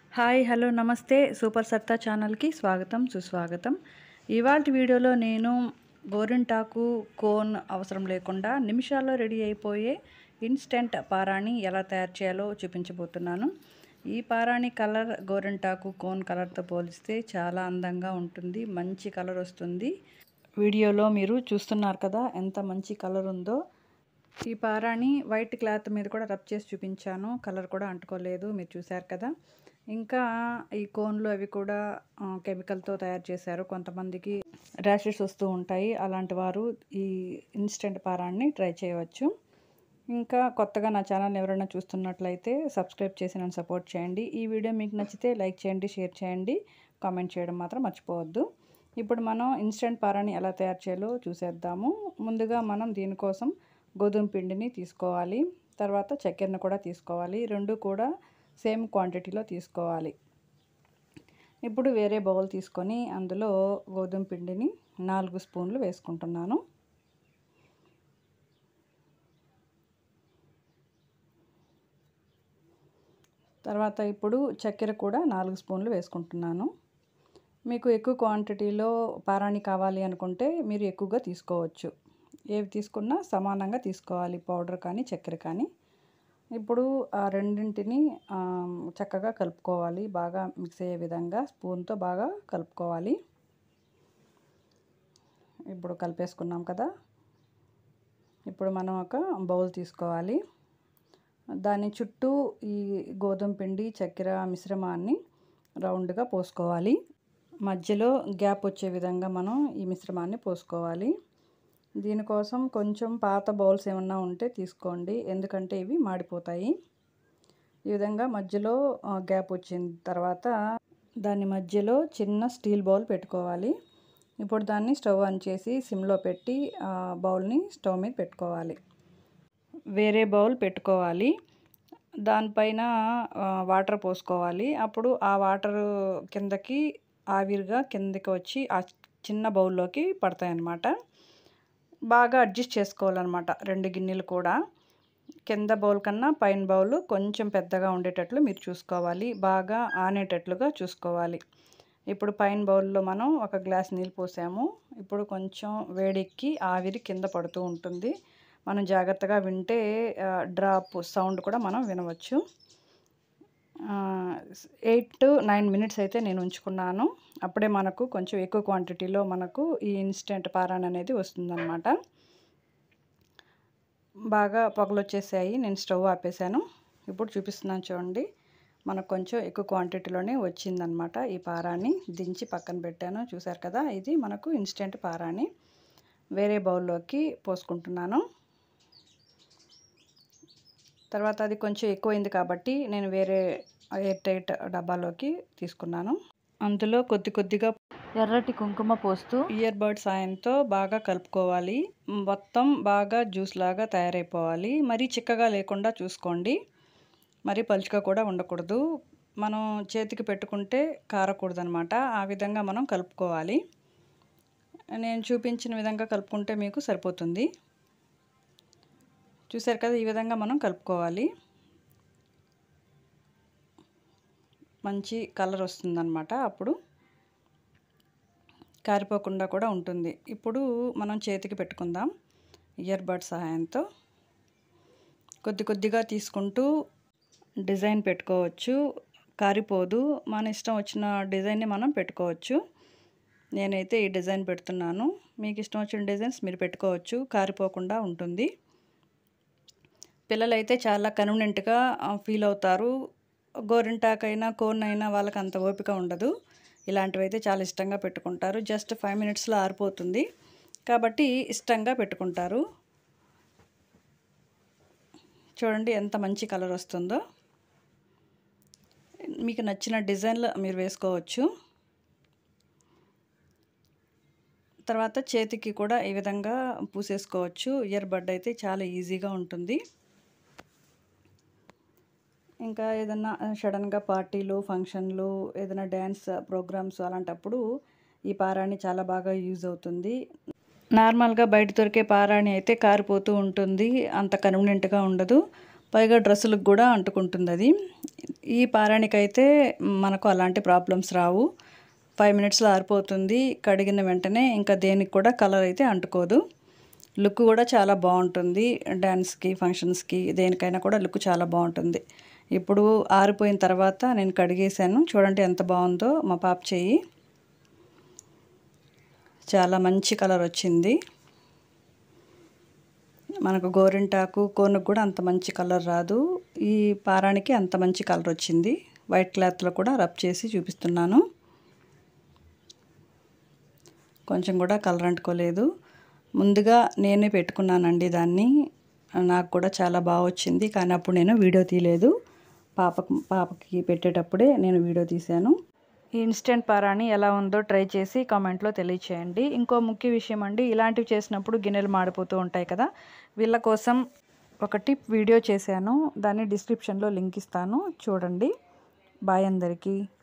hi hello నమస్తే super సత్తా ఛానల్కి స్వాగతం సుస్వాగతం ఇవాళ వీడియోలో నేను గోరింటాకు కోన్ అవసరం లేకుండా నిమిషాల్లో రెడీ అయిపోయే ఇన్స్టెంట్ పారాణి ఎలా తయారు చేయాలో చూపించబోతున్నాను ఈ పారాణి కలర్ గోరింటాకు కోన్ కలర్తో పోలిస్తే చాలా అందంగా ఉంటుంది మంచి కలర్ వస్తుంది వీడియోలో మీరు చూస్తున్నారు కదా ఎంత మంచి కలర్ ఉందో ఈ పారాని వైట్ క్లాత్ మీద కూడా రబ్ చేసి చూపించాను కలర్ కూడా అంటుకోలేదు మీరు చూశారు కదా ఇంకా ఈ కోన్లు అవి కూడా ఆ, కెమికల్తో తయారు చేశారు కొంతమందికి ర్యాషెస్ వస్తూ ఉంటాయి అలాంటి వారు ఈ ఇన్స్టెంట్ పారాన్ని ట్రై చేయవచ్చు ఇంకా కొత్తగా నా ఛానల్ ఎవరైనా చూస్తున్నట్లయితే సబ్స్క్రైబ్ చేసి నన్ను సపోర్ట్ చేయండి ఈ వీడియో మీకు నచ్చితే లైక్ చేయండి షేర్ చేయండి కామెంట్ చేయడం మాత్రం మర్చిపోవద్దు ఇప్పుడు మనం ఇన్స్టెంట్ పారాని ఎలా తయారు చేయాలో చూసేద్దాము ముందుగా మనం దీనికోసం గోధుమ పిండిని తీసుకోవాలి తర్వాత చక్కెరను కూడా తీసుకోవాలి రెండు కూడా సేమ్ క్వాంటిటీలో తీసుకోవాలి ఇప్పుడు వేరే బౌల్ తీసుకొని అందులో గోధుమ పిండిని నాలుగు స్పూన్లు వేసుకుంటున్నాను తర్వాత ఇప్పుడు చక్కెర కూడా నాలుగు స్పూన్లు వేసుకుంటున్నాను మీకు ఎక్కువ క్వాంటిటీలో పారాణి కావాలి అనుకుంటే మీరు ఎక్కువగా తీసుకోవచ్చు ఏవి తీసుకున్నా సమానంగా తీసుకోవాలి పౌడర్ కానీ చక్కెర కానీ ఇప్పుడు ఆ రెండింటిని ఆ, చక్కగా కలుపుకోవాలి బాగా మిక్స్ అయ్యే విధంగా స్పూన్తో బాగా కలుపుకోవాలి ఇప్పుడు కలిపేసుకున్నాం కదా ఇప్పుడు మనం ఒక బౌల్ తీసుకోవాలి దాని చుట్టూ ఈ గోధుమ పిండి చక్కెర మిశ్రమాన్ని రౌండ్గా పోసుకోవాలి మధ్యలో గ్యాప్ వచ్చే విధంగా మనం ఈ మిశ్రమాన్ని పోసుకోవాలి దీనికోసం కొంచెం పాత బౌల్స్ ఏమన్నా ఉంటే తీసుకోండి ఎందుకంటే ఇవి మాడిపోతాయి ఈ విధంగా మధ్యలో ఆ, గ్యాప్ వచ్చిన తర్వాత దాని మధ్యలో చిన్న స్టీల్ బౌల్ పెట్టుకోవాలి ఇప్పుడు దాన్ని స్టవ్ ఆన్ చేసి సిమ్లో పెట్టి ఆ బౌల్ని స్టవ్ మీద పెట్టుకోవాలి వేరే బౌల్ పెట్టుకోవాలి దానిపైన ఆ, వాటర్ పోసుకోవాలి అప్పుడు ఆ వాటర్ కిందకి ఆవిరిగా కిందకి వచ్చి ఆ చిన్న బౌల్లోకి పడతాయి అన్నమాట బాగా అడ్జస్ట్ చేసుకోవాలన్నమాట రెండు గిన్నెలు కూడా కింద బౌల్ కన్నా పైన బౌల్ కొంచెం పెద్దగా ఉండేటట్లు మీరు చూసుకోవాలి బాగా ఆనేటట్లుగా చూసుకోవాలి ఇప్పుడు పైన బౌల్లో మనం ఒక గ్లాస్ నీళ్ళు పోసాము ఇప్పుడు కొంచెం వేడెక్కి ఆవిరి కింద పడుతూ ఉంటుంది మనం జాగ్రత్తగా వింటే డ్రాప్ సౌండ్ కూడా మనం వినవచ్చు ఎయిట్ టు నైన్ మినిట్స్ అయితే నేను ఉంచుకున్నాను అప్పుడే మనకు కొంచెం ఎక్కువ క్వాంటిటీలో మనకు ఈ ఇన్స్టెంట్ పారాన్ అనేది వస్తుందన్నమాట బాగా పొగలు వచ్చేసాయి నేను స్టవ్ ఆపేసాను ఇప్పుడు చూపిస్తున్నాను చూడండి మనకు కొంచెం ఎక్కువ క్వాంటిటీలోనే వచ్చిందనమాట ఈ పారాని దించి పక్కన పెట్టాను చూసారు కదా ఇది మనకు ఇన్స్టెంట్ పారాని వేరే బౌల్లోకి పోసుకుంటున్నాను తర్వాత అది కొంచెం ఎక్కువైంది కాబట్టి నేను వేరే ఎయిర్ టైట్ డబ్బాలోకి తీసుకున్నాను అందులో కొద్ది కొద్దిగా ఎర్రటి కుంకుమ పోస్తూ ఇయర్ బడ్ సాయంతో బాగా కలుపుకోవాలి మొత్తం బాగా జ్యూస్ లాగా తయారైపోవాలి మరీ చిక్కగా లేకుండా చూసుకోండి మరీ పలుచగా కూడా ఉండకూడదు మనం చేతికి పెట్టుకుంటే కారకూడదు అనమాట ఆ విధంగా మనం కలుపుకోవాలి నేను చూపించిన విధంగా కలుపుకుంటే మీకు సరిపోతుంది చూసారు కదా ఈ విధంగా మనం కలుపుకోవాలి మంచి కలర్ వస్తుందన్నమాట అప్పుడు కారిపోకుండా కూడా ఉంటుంది ఇప్పుడు మనం చేతికి పెట్టుకుందాం ఇయర్ బడ్ సహాయంతో కొద్ది కొద్దిగా తీసుకుంటూ డిజైన్ పెట్టుకోవచ్చు కారిపోదు మన ఇష్టం వచ్చిన డిజైన్ని మనం పెట్టుకోవచ్చు నేనైతే ఈ డిజైన్ పెడుతున్నాను మీకు ఇష్టం వచ్చిన డిజైన్స్ మీరు పెట్టుకోవచ్చు కారిపోకుండా ఉంటుంది పిల్లలైతే చాలా కన్వీనెంట్గా ఫీల్ అవుతారు గోరింటాకైనా కోన్ అయినా వాళ్ళకి అంత ఓపిక ఉండదు ఇలాంటివి అయితే చాలా ఇష్టంగా పెట్టుకుంటారు జస్ట్ ఫైవ్ మినిట్స్లో ఆరిపోతుంది కాబట్టి ఇష్టంగా పెట్టుకుంటారు చూడండి ఎంత మంచి కలర్ వస్తుందో మీకు నచ్చిన డిజైన్లో మీరు వేసుకోవచ్చు తర్వాత చేతికి కూడా ఈ విధంగా పూసేసుకోవచ్చు ఇయర్ బడ్ అయితే చాలా ఈజీగా ఉంటుంది ఇంకా ఏదైనా సడన్గా పార్టీలు ఫంక్షన్లు ఏదైనా డ్యాన్స్ ప్రోగ్రామ్స్ అలాంటప్పుడు ఈ పారాణి చాలా బాగా యూజ్ అవుతుంది నార్మల్గా బయట దొరికే పారాణి అయితే కారిపోతూ ఉంటుంది అంత కన్వీనెంట్గా ఉండదు పైగా డ్రెస్సులకు కూడా అంటుకుంటుంది అది ఈ పారాణికైతే మనకు అలాంటి ప్రాబ్లమ్స్ రావు ఫైవ్ మినిట్స్లో ఆరిపోతుంది కడిగిన వెంటనే ఇంకా దేనికి కూడా కలర్ అయితే అంటుకోదు లుక్ కూడా చాలా బాగుంటుంది డ్యాన్స్కి ఫంక్షన్స్కి దేనికైనా కూడా లుక్ చాలా బాగుంటుంది ఇప్పుడు ఆరిపోయిన తర్వాత నేను కడిగేసాను చూడండి ఎంత బాగుందో మా పాప చెయ్యి చాలా మంచి కలర్ వచ్చింది మనకు గోరింటాకు కోనుకు కూడా అంత మంచి కలర్ రాదు ఈ పారానికి అంత మంచి కలర్ వచ్చింది వైట్ క్లాత్లో కూడా రబ్ చేసి చూపిస్తున్నాను కొంచెం కూడా కలర్ అంటుకోలేదు ముందుగా నేనే పెట్టుకున్నానండి దాన్ని నాకు కూడా చాలా బాగా వచ్చింది కానీ అప్పుడు నేను వీడియో తీయలేదు పాపకు పాపకి పెట్టేటప్పుడే నేను వీడియో తీశాను ఈ ఇన్స్టెంట్ పారాని ఎలా ఉందో ట్రై చేసి కామెంట్లో తెలియచేయండి ఇంకో ముఖ్య విషయం అండి ఇలాంటివి చేసినప్పుడు గిన్నెలు మాడిపోతూ ఉంటాయి కదా వీళ్ళ కోసం ఒక టిప్ వీడియో చేశాను దాన్ని డిస్క్రిప్షన్లో లింక్ ఇస్తాను చూడండి బాయ్ అందరికీ